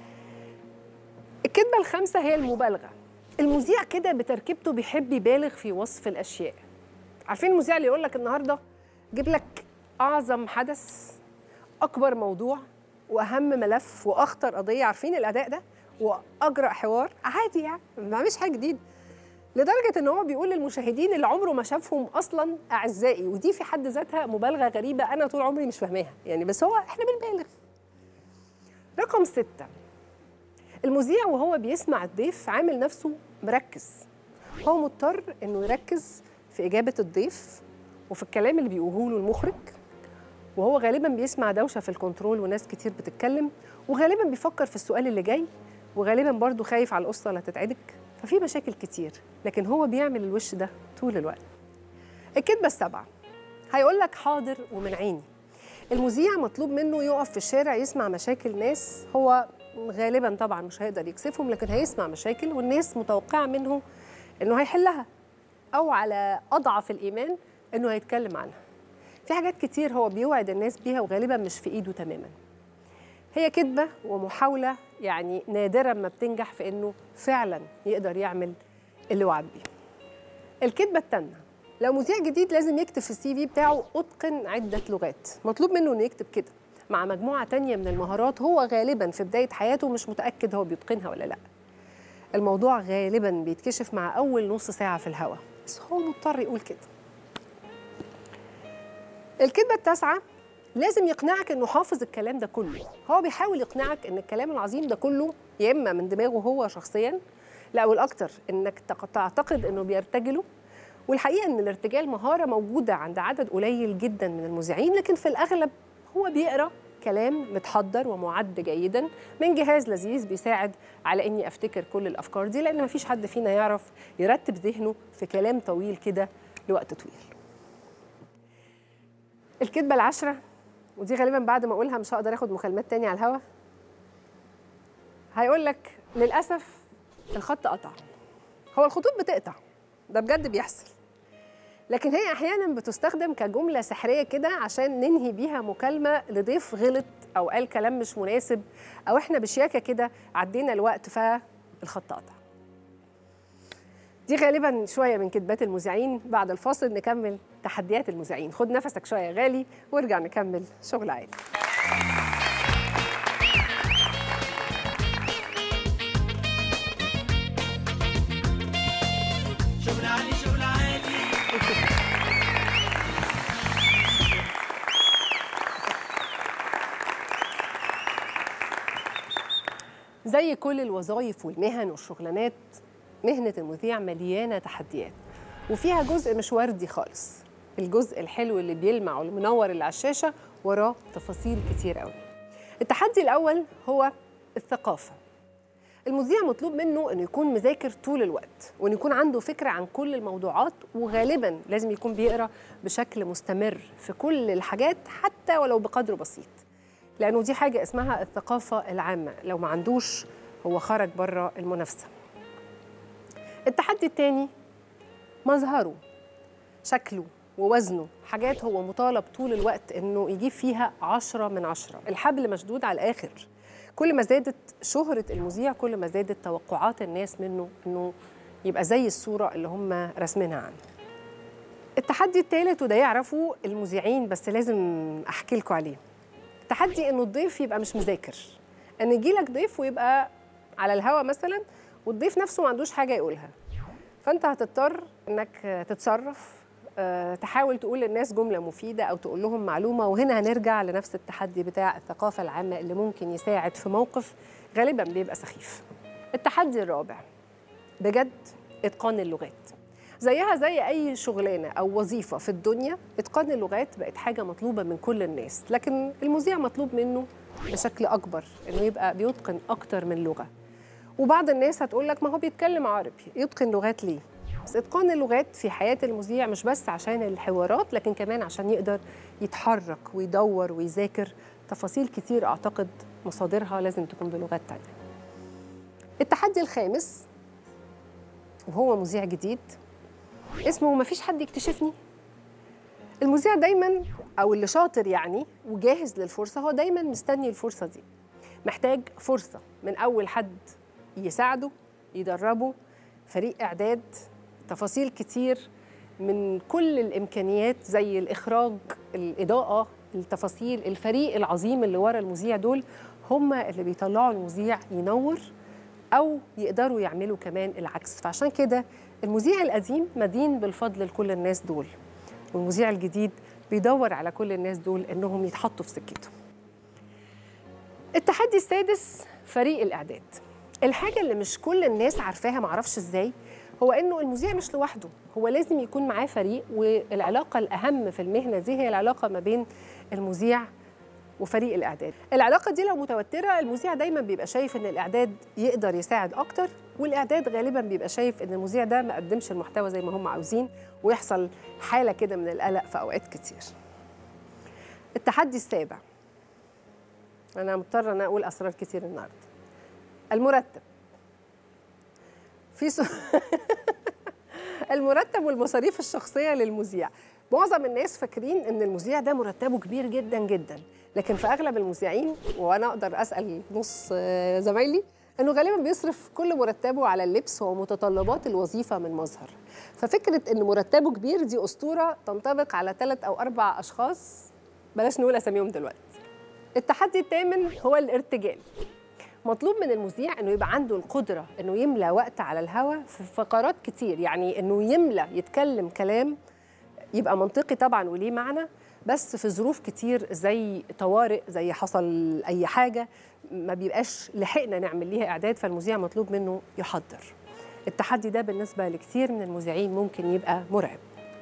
الكذبه الخامسه هي المبالغه المذيع كده بتركيبته بيحب يبالغ في وصف الاشياء عارفين المذيع اللي يقول لك النهارده جيب لك اعظم حدث اكبر موضوع واهم ملف واخطر قضيه عارفين الاداء ده واجرأ حوار عادي يعني ما بيعملش حاجه جديده لدرجه ان هو بيقول للمشاهدين اللي عمره ما شافهم اصلا اعزائي ودي في حد ذاتها مبالغه غريبه انا طول عمري مش فاهماها يعني بس هو احنا بنبالغ رقم ستة المذيع وهو بيسمع الضيف عامل نفسه مركز هو مضطر انه يركز في اجابه الضيف وفي الكلام اللي بيقوله له المخرج وهو غالبا بيسمع دوشه في الكنترول وناس كتير بتتكلم وغالبا بيفكر في السؤال اللي جاي وغالبا برضه خايف على القصه اللي هتتعدك ففي مشاكل كتير لكن هو بيعمل الوش ده طول الوقت الكذبه السابعه هيقول لك حاضر ومن عيني المذيع مطلوب منه يقف في الشارع يسمع مشاكل ناس هو غالبا طبعا مش هيقدر يكسفهم لكن هيسمع مشاكل والناس متوقعه منه انه هيحلها او على اضعف الايمان انه هيتكلم عنها في حاجات كتير هو بيوعد الناس بيها وغالبا مش في ايده تماما هي كذبه ومحاوله يعني نادرا ما بتنجح في انه فعلا يقدر يعمل اللي وعد بيه الكذبه التامه لو مذيع جديد لازم يكتب في السي في بتاعه اتقن عده لغات مطلوب منه انه يكتب كده مع مجموعه تانية من المهارات هو غالبا في بدايه حياته مش متاكد هو بيتقنها ولا لا الموضوع غالبا بيتكشف مع اول نص ساعه في الهوا بس هو مضطر يقول كده الكذبه التاسعه لازم يقنعك انه حافظ الكلام ده كله هو بيحاول يقنعك ان الكلام العظيم ده كله يا اما من دماغه هو شخصيا لا والاكتر انك تق- تعتقد انه بيرتجله والحقيقه ان الارتجال مهاره موجوده عند عدد قليل جدا من المذيعين لكن في الاغلب هو بيقرا كلام متحضر ومعد جيدا من جهاز لذيذ بيساعد على اني افتكر كل الافكار دي لان مفيش حد فينا يعرف يرتب ذهنه في كلام طويل كده لوقت طويل الكذبه العشره ودي غالبا بعد ما اقولها مش هقدر اخد مكالمات تاني على الهوا هيقول لك للاسف الخط قطع هو الخطوط بتقطع ده بجد بيحصل لكن هي احيانا بتستخدم كجمله سحريه كده عشان ننهي بيها مكالمه لضيف غلط او قال كلام مش مناسب او احنا بشياكه كده عدينا الوقت فالخط قطع دي غالبا شويه من كذبات المذيعين بعد الفاصل نكمل تحديات المذيعين خد نفسك شويه يا غالي وارجع نكمل شغل عادي شغل عالي شغل عالي زي كل الوظائف والمهن والشغلانات مهنة المذيع مليانة تحديات وفيها جزء مش وردي خالص الجزء الحلو اللي بيلمع والمنور اللي على الشاشة وراه تفاصيل كتير قوي التحدي الأول هو الثقافة المذيع مطلوب منه انه يكون مذاكر طول الوقت وانه يكون عنده فكره عن كل الموضوعات وغالبا لازم يكون بيقرا بشكل مستمر في كل الحاجات حتى ولو بقدر بسيط لانه دي حاجه اسمها الثقافه العامه لو ما عندوش هو خرج بره المنافسه التحدي الثاني مظهره شكله ووزنه حاجات هو مطالب طول الوقت انه يجيب فيها عشرة من عشرة الحبل مشدود على الاخر كل ما زادت شهرة المذيع كل ما زادت توقعات الناس منه انه يبقى زي الصورة اللي هم راسمينها عنه التحدي الثالث وده يعرفه المذيعين بس لازم احكي لكم عليه التحدي انه الضيف يبقى مش مذاكر ان يجيلك ضيف ويبقى على الهوا مثلا والضيف نفسه ما عندوش حاجه يقولها فانت هتضطر انك تتصرف آه، تحاول تقول للناس جمله مفيده او تقول لهم معلومه وهنا هنرجع لنفس التحدي بتاع الثقافه العامه اللي ممكن يساعد في موقف غالبا بيبقى سخيف التحدي الرابع بجد اتقان اللغات زيها زي اي شغلانه او وظيفه في الدنيا اتقان اللغات بقت حاجه مطلوبه من كل الناس لكن المذيع مطلوب منه بشكل اكبر انه يبقى بيتقن اكتر من لغه وبعض الناس هتقول لك ما هو بيتكلم عربي يتقن لغات ليه بس اتقان اللغات في حياه المذيع مش بس عشان الحوارات لكن كمان عشان يقدر يتحرك ويدور ويذاكر تفاصيل كتير اعتقد مصادرها لازم تكون بلغات تانية التحدي الخامس وهو مذيع جديد اسمه مفيش حد يكتشفني المذيع دايما او اللي شاطر يعني وجاهز للفرصه هو دايما مستني الفرصه دي محتاج فرصه من اول حد يساعده يدربه فريق اعداد تفاصيل كتير من كل الامكانيات زي الاخراج الاضاءه التفاصيل الفريق العظيم اللي ورا المذيع دول هم اللي بيطلعوا المذيع ينور او يقدروا يعملوا كمان العكس فعشان كده المذيع القديم مدين بالفضل لكل الناس دول والمذيع الجديد بيدور على كل الناس دول انهم يتحطوا في سكته التحدي السادس فريق الاعداد الحاجه اللي مش كل الناس عارفاها معرفش ازاي هو انه المذيع مش لوحده هو لازم يكون معاه فريق والعلاقه الاهم في المهنه دي هي العلاقه ما بين المذيع وفريق الاعداد العلاقه دي لو متوتره المذيع دايما بيبقى شايف ان الاعداد يقدر يساعد اكتر والاعداد غالبا بيبقى شايف ان المذيع ده ما قدمش المحتوى زي ما هم عاوزين ويحصل حاله كده من القلق في اوقات كتير التحدي السابع انا مضطره ان اقول اسرار كتير النهارده المرتب في سو... المرتب والمصاريف الشخصيه للمذيع معظم الناس فاكرين ان المذيع ده مرتبه كبير جدا جدا لكن في اغلب المذيعين وانا اقدر اسال نص زمايلي انه غالبا بيصرف كل مرتبه على اللبس ومتطلبات الوظيفه من مظهر ففكره ان مرتبه كبير دي اسطوره تنطبق على ثلاث او اربع اشخاص بلاش نقول اساميهم دلوقتي التحدي الثامن هو الارتجال مطلوب من المذيع انه يبقى عنده القدره انه يملى وقت على الهوا في فقرات كتير يعني انه يملى يتكلم كلام يبقى منطقي طبعا وليه معنى بس في ظروف كتير زي طوارئ زي حصل اي حاجه ما بيبقاش لحقنا نعمل ليها اعداد فالمذيع مطلوب منه يحضر التحدي ده بالنسبه لكثير من المذيعين ممكن يبقى مرعب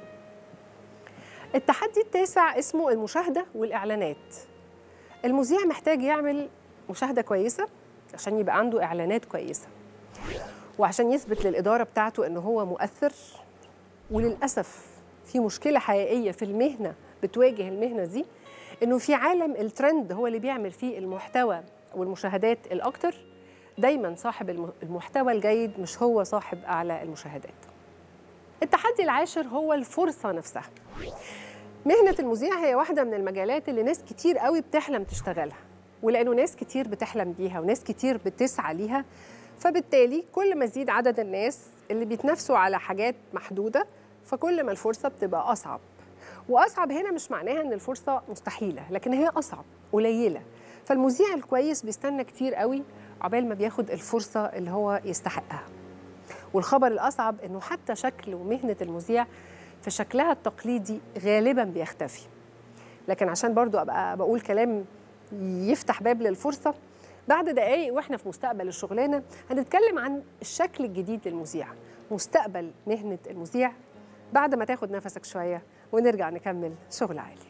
التحدي التاسع اسمه المشاهده والاعلانات المذيع محتاج يعمل مشاهده كويسه عشان يبقى عنده اعلانات كويسه وعشان يثبت للاداره بتاعته ان هو مؤثر وللاسف في مشكله حقيقيه في المهنه بتواجه المهنه دي انه في عالم الترند هو اللي بيعمل فيه المحتوى والمشاهدات الاكتر دايما صاحب الم- المحتوى الجيد مش هو صاحب اعلى المشاهدات التحدي العاشر هو الفرصه نفسها مهنه المذيع هي واحده من المجالات اللي ناس كتير قوي بتحلم تشتغلها ولانه ناس كتير بتحلم بيها وناس كتير بتسعى ليها فبالتالي كل ما يزيد عدد الناس اللي بيتنافسوا على حاجات محدوده فكل ما الفرصه بتبقى اصعب واصعب هنا مش معناها ان الفرصه مستحيله لكن هي اصعب قليله فالمذيع الكويس بيستنى كتير قوي عقبال ما بياخد الفرصه اللي هو يستحقها والخبر الاصعب انه حتى شكل ومهنه المذيع في شكلها التقليدي غالبا بيختفي لكن عشان برضو ابقى بقول كلام يفتح باب للفرصه بعد دقايق واحنا في مستقبل الشغلانه هنتكلم عن الشكل الجديد للمذيع مستقبل مهنه المذيع بعد ما تاخد نفسك شويه ونرجع نكمل شغل عالي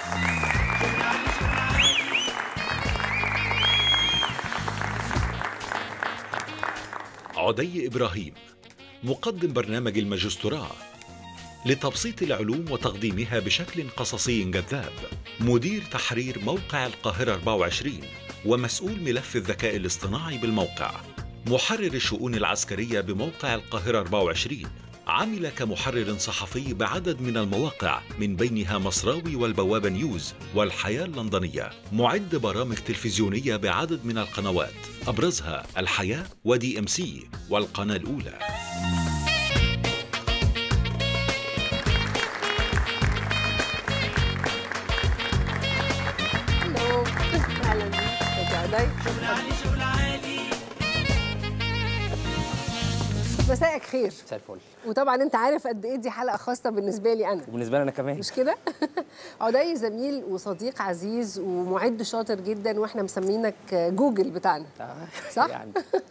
عدي إبراهيم مقدم برنامج الماجستيراه لتبسيط العلوم وتقديمها بشكل قصصي جذاب مدير تحرير موقع القاهرة 24 ومسؤول ملف الذكاء الاصطناعي بالموقع محرر الشؤون العسكرية بموقع القاهرة 24 عمل كمحرر صحفي بعدد من المواقع من بينها مصراوي والبوابة نيوز والحياة اللندنية معد برامج تلفزيونية بعدد من القنوات أبرزها الحياة ودي ام سي والقناة الأولى هلو اهلا بيك يا عدي شغل عالي شغل عالي مساءك خير مساء الفل وطبعا انت عارف قد ايه دي حلقه خاصه بالنسبه لي انا وبالنسبه لي انا كمان مش كده عدي زميل وصديق عزيز ومعد شاطر جدا واحنا مسمينك جوجل بتاعنا صح يعني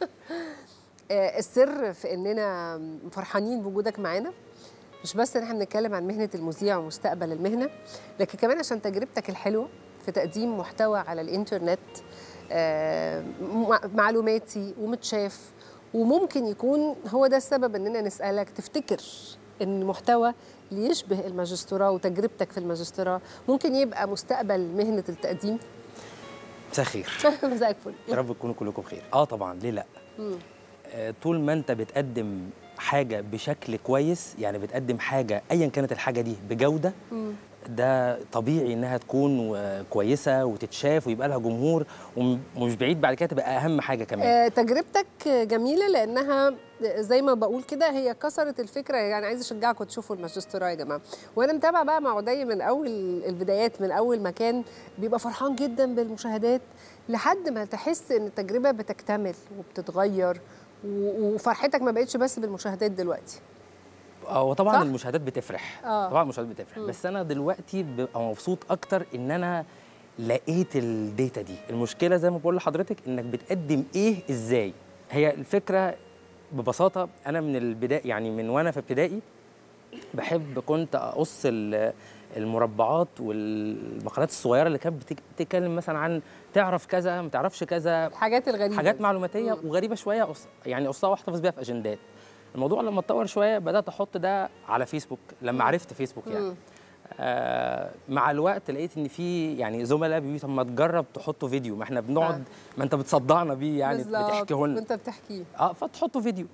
آه، السر في اننا فرحانين بوجودك معانا مش بس ان احنا بنتكلم عن مهنه المذيع ومستقبل المهنه لكن كمان عشان تجربتك الحلوه في تقديم محتوى على الانترنت آه، مع- معلوماتي ومتشاف وممكن يكون هو ده السبب اننا نسالك تفتكر ان المحتوى اللي يشبه الماجستيراه وتجربتك في الماجستيراه ممكن يبقى مستقبل مهنه التقديم مساء الخير مساء الفل يا رب تكونوا كلكم بخير اه طبعا ليه لا مم. آه، طول ما انت بتقدم حاجه بشكل كويس يعني بتقدم حاجه ايا كانت الحاجه دي بجوده مم. ده طبيعي انها تكون آه، كويسه وتتشاف ويبقى لها جمهور وم- ومش بعيد بعد كده تبقى اهم حاجه كمان آه، تجربتك جميلة لأنها زي ما بقول كده هي كسرت الفكرة يعني عايزة أشجعكم تشوفوا الماجستيراه يا جماعة وأنا متابعة بقى مع عدي من أول البدايات من أول ما كان بيبقى فرحان جدا بالمشاهدات لحد ما تحس إن التجربة بتكتمل وبتتغير و- وفرحتك ما بقتش بس بالمشاهدات دلوقتي اه وطبعا صح؟ المشاهدات بتفرح آه. طبعا المشاهدات بتفرح مم. بس انا دلوقتي ببقى مبسوط اكتر ان انا لقيت الداتا دي المشكله زي ما بقول لحضرتك انك بتقدم ايه ازاي هي الفكره ببساطه انا من البدايه يعني من وانا في ابتدائي بحب كنت اقص ال- المربعات والمقالات الصغيره اللي كانت بتك- بتتكلم مثلا عن تعرف كذا ما تعرفش كذا الحاجات الغريبة حاجات دي. معلوماتيه وغريبه شويه أقص يعني اقصها واحتفظ بيها في اجندات الموضوع لما اتطور شويه بدات احط ده على فيسبوك لما عرفت فيسبوك يعني مم. آه مع الوقت لقيت ان في يعني زملاء بيقولوا طب ما تجرب تحطوا فيديو ما احنا بنقعد ما انت بتصدعنا بيه يعني بالظبط، بتحكيه لنا وأنت بتحكيه اه فتحطوا فيديو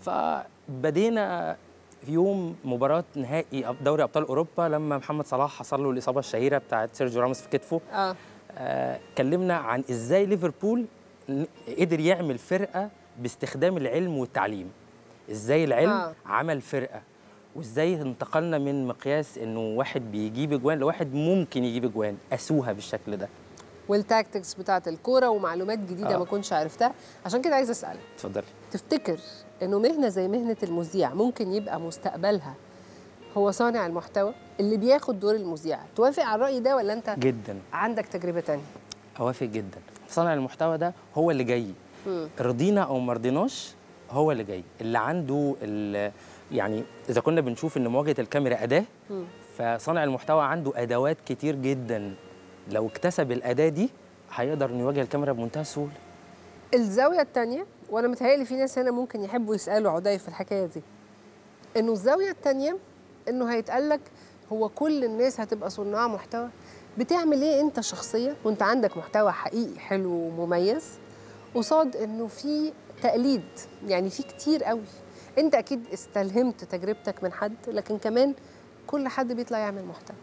فبدينا في يوم مباراة نهائي دوري أبطال أوروبا لما محمد صلاح حصل له الإصابة الشهيرة بتاعت سيرجيو راموس في كتفه اه آه كلمنا عن إزاي ليفربول ن- قدر يعمل فرقه باستخدام العلم والتعليم ازاي العلم آه. آه. عمل فرقه وازاي انتقلنا من مقياس انه واحد بيجيب اجوان لواحد ممكن يجيب اجوان قاسوها بالشكل ده والتاكتكس بتاعت الكوره ومعلومات جديده آه. ما كنتش عرفتها عشان كده عايزه اسالك اتفضلي تفتكر انه مهنه زي مهنه المذيع ممكن يبقى مستقبلها هو صانع المحتوى اللي بياخد دور المذيع توافق على الراي ده ولا انت جدا عندك تجربه تانية اوافق جدا صانع المحتوى ده هو اللي جاي مم. رضينا او ما رضيناش هو اللي جاي اللي عنده ال- يعني اذا كنا بنشوف ان مواجهه الكاميرا اداه مم. فصانع المحتوى عنده ادوات كتير جدا لو اكتسب الاداه دي هيقدر انه يواجه الكاميرا بمنتهى السهوله الزاويه التانية وانا متهيألي في ناس هنا ممكن يحبوا يسالوا عدي في الحكايه دي انه الزاويه التانية انه هيتقال لك هو كل الناس هتبقى صناع محتوى بتعمل ايه انت شخصيا وانت عندك محتوى حقيقي حلو ومميز قصاد انه في تقليد يعني في كتير قوي انت اكيد استلهمت تجربتك من حد لكن كمان كل حد بيطلع يعمل محتوى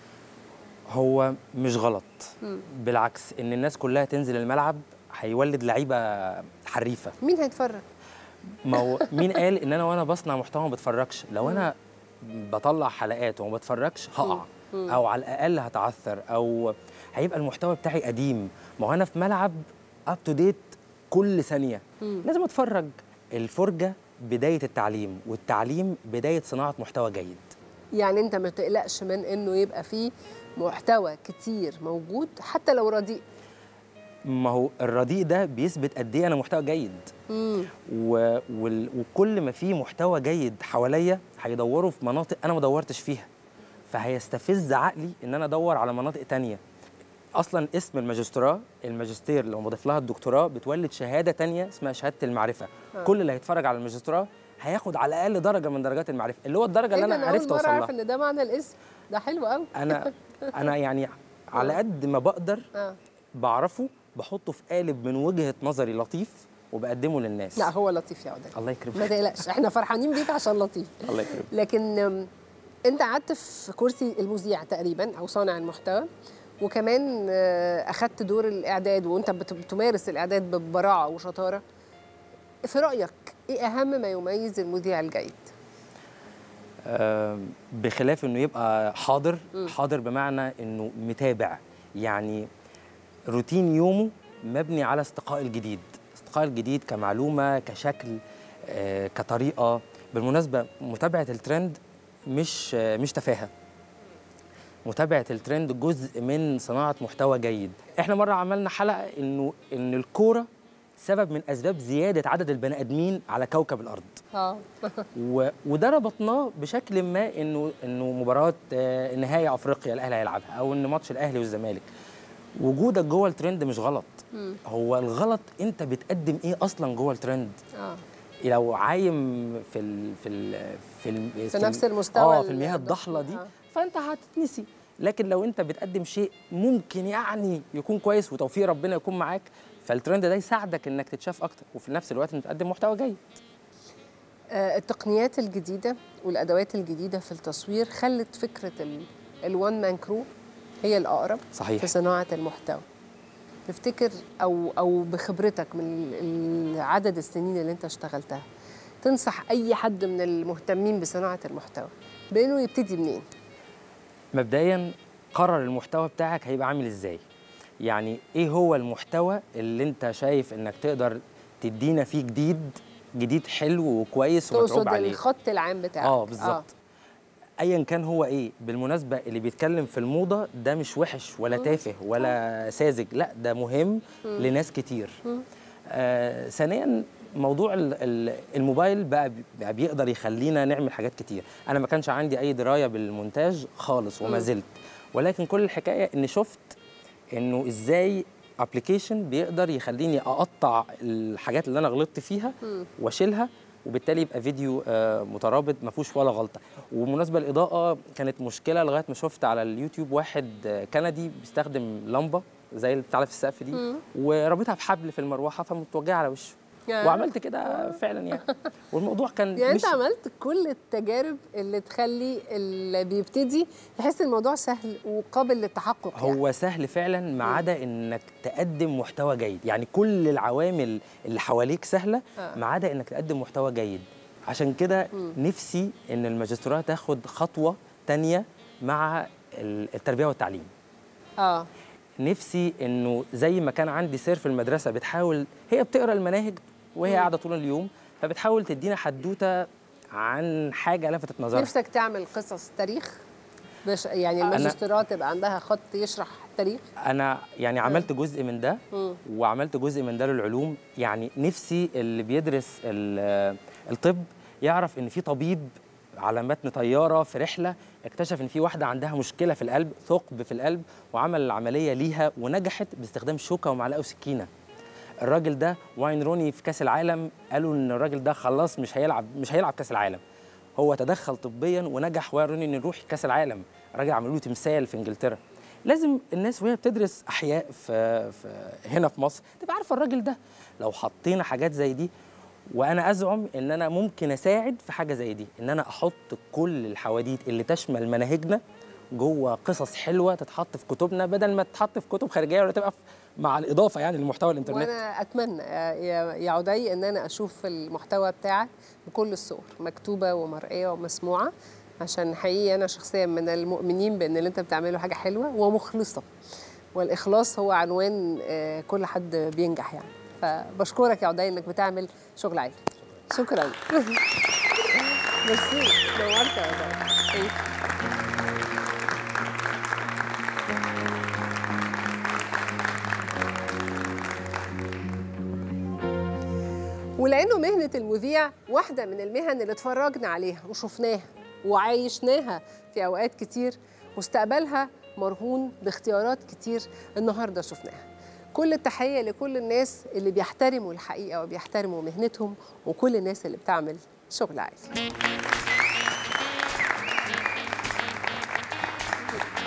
هو مش غلط مم. بالعكس ان الناس كلها تنزل الملعب هيولد لعيبه حريفه مين هيتفرج ما هو مين قال ان انا وانا بصنع محتوى ما بتفرجش لو انا بطلع حلقات وما بتفرجش هقع مم. او على الاقل هتعثر او هيبقى المحتوى بتاعي قديم ما هو انا في ملعب اب تو ديت كل ثانيه مم. لازم اتفرج الفرجه بدايه التعليم والتعليم بدايه صناعه محتوى جيد يعني انت ما تقلقش من انه يبقى فيه محتوى كتير موجود حتى لو رديء ما هو الرديء ده بيثبت قد ايه انا محتوى جيد مم. و... وال... وكل ما في محتوى جيد حواليا هيدوروا في مناطق انا ما دورتش فيها فهيستفز عقلي ان انا ادور على مناطق تانية اصلا اسم الماجستيراه الماجستير لو مضيف لها الدكتوراه بتولد شهاده تانية اسمها شهاده المعرفه آه. كل اللي هيتفرج على الماجستيراه هياخد على الاقل درجه من درجات المعرفه اللي هو الدرجه اللي إيه ده؟ انا أول عرفت مرة اوصل اعرف لها ان ده معنى الاسم ده حلو قوي انا انا يعني على قد ما بقدر آه. بعرفه بحطه في قالب من وجهه نظري لطيف وبقدمه للناس لا هو لطيف يا عدي الله يكرمك ما تقلقش احنا فرحانين بيك عشان لطيف الله يكرمك لكن أم، انت قعدت في كرسي المذيع تقريبا او صانع المحتوى وكمان آه، اخدت دور الاعداد وانت بت- بتمارس الاعداد ببراعه وشطاره في رايك ايه اهم ما يميز المذيع الجيد آم، بخلاف انه يبقى حاضر مم. حاضر بمعنى انه متابع يعني روتين يومه مبني على استقاء الجديد استقاء الجديد كمعلومه كشكل آه، كطريقه بالمناسبه متابعه الترند مش آه، مش تفاهه متابعه الترند جزء من صناعه محتوى جيد احنا مره عملنا حلقه انه ان الكوره سبب من اسباب زياده عدد البني ادمين على كوكب الارض اه و... وده ربطناه بشكل ما انه انه مباراه آه، نهائي افريقيا الاهلي هيلعبها او ان ماتش الاهلي والزمالك وجودك جوه الترند مش غلط مم. هو الغلط انت بتقدم ايه اصلا جوه الترند اه لو عايم في ال في ال في, ال في نفس المستوى اه ال- في المياه الضحله دي آه. فانت هتتنسي لكن لو انت بتقدم شيء ممكن يعني يكون كويس وتوفيق ربنا يكون معاك فالترند ده يساعدك انك تتشاف اكتر وفي نفس الوقت انت تقدم محتوى جيد آه، التقنيات الجديدة والأدوات الجديدة في التصوير خلت فكرة الوان مان كرو هي الأقرب صحيح. في صناعة المحتوى تفتكر أو أو بخبرتك من ال- عدد السنين اللي أنت اشتغلتها تنصح أي حد من المهتمين بصناعة المحتوى بأنه يبتدي منين؟ مبدئيا قرر المحتوى بتاعك هيبقى عامل ازاي يعني ايه هو المحتوى اللي انت شايف انك تقدر تدينا فيه جديد جديد حلو وكويس ومتعوب تقصد عليه الخط العام بتاعك اه بالظبط ايا كان هو ايه بالمناسبه اللي بيتكلم في الموضه ده مش وحش ولا تافه ولا ساذج لا ده مهم مم. لناس كتير مم. آه ثانيا موضوع ال- ال- الموبايل بقى بي- بقى بيقدر يخلينا نعمل حاجات كتير انا ما كانش عندي اي درايه بالمونتاج خالص وما مم. زلت ولكن كل الحكايه اني شفت انه ازاي ابلكيشن بيقدر يخليني اقطع الحاجات اللي انا غلطت فيها مم. واشيلها وبالتالي يبقى فيديو آه، مترابط ما فيهوش ولا غلطه وبالمناسبه الاضاءه كانت مشكله لغايه ما شفت على اليوتيوب واحد آه، كندي بيستخدم لمبه زي اللي بتعلق في السقف دي مم. ورابطها بحبل في المروحه فمتوجهه على وشه يا. وعملت كده فعلا يعني والموضوع كان يعني مش انت عملت كل التجارب اللي تخلي اللي بيبتدي يحس الموضوع سهل وقابل للتحقق يعني. هو سهل فعلا ما عدا انك تقدم محتوى جيد يعني كل العوامل اللي حواليك سهله آه. ما عدا انك تقدم محتوى جيد عشان كده نفسي ان الماجستيرات تاخد خطوه تانية مع ال- التربيه والتعليم اه نفسي انه زي ما كان عندي سير في المدرسه بتحاول هي بتقرا المناهج وهي مم. قاعده طول اليوم فبتحاول تدينا حدوته عن حاجه لفتت نظرها نفسك تعمل قصص تاريخ بش يعني أنا- الماجستيرات يبقى عندها خط يشرح التاريخ انا يعني عملت جزء من ده مم. وعملت جزء من ده للعلوم يعني نفسي اللي بيدرس ال- الطب يعرف ان في طبيب على متن طياره في رحله اكتشف ان في واحده عندها مشكله في القلب ثقب في القلب وعمل العمليه ليها ونجحت باستخدام شوكه ومعلقه وسكينه الراجل ده واين روني في كاس العالم قالوا ان الراجل ده خلاص مش هيلعب مش هيلعب كاس العالم هو تدخل طبيا ونجح واين روني انه يروح كاس العالم الراجل عملوا له تمثال في انجلترا لازم الناس وهي بتدرس احياء في, في هنا في مصر تبقى عارفه الراجل ده لو حطينا حاجات زي دي وانا ازعم ان انا ممكن اساعد في حاجه زي دي ان انا احط كل الحواديت اللي تشمل مناهجنا جوه قصص حلوه تتحط في كتبنا بدل ما تتحط في كتب خارجيه ولا تبقى في- مع الاضافه يعني لمحتوى الانترنت وانا اتمنى يا- يا يا عدي ان انا اشوف المحتوى بتاعك بكل الصور مكتوبه ومرئيه ومسموعه عشان حقيقي انا شخصيا من المؤمنين بان اللي انت بتعمله حاجه حلوه ومخلصه والاخلاص هو عنوان آه، كل حد بينجح يعني فبشكرك يا عدي انك بتعمل شغل عالي شكرا ميرسي نورت يا عدي ولانه مهنه المذيع واحده من المهن اللي اتفرجنا عليها وشفناها وعايشناها في اوقات كتير مستقبلها مرهون باختيارات كتير النهارده شفناها كل التحيه لكل الناس اللي بيحترموا الحقيقه وبيحترموا مهنتهم وكل الناس اللي بتعمل شغل عالي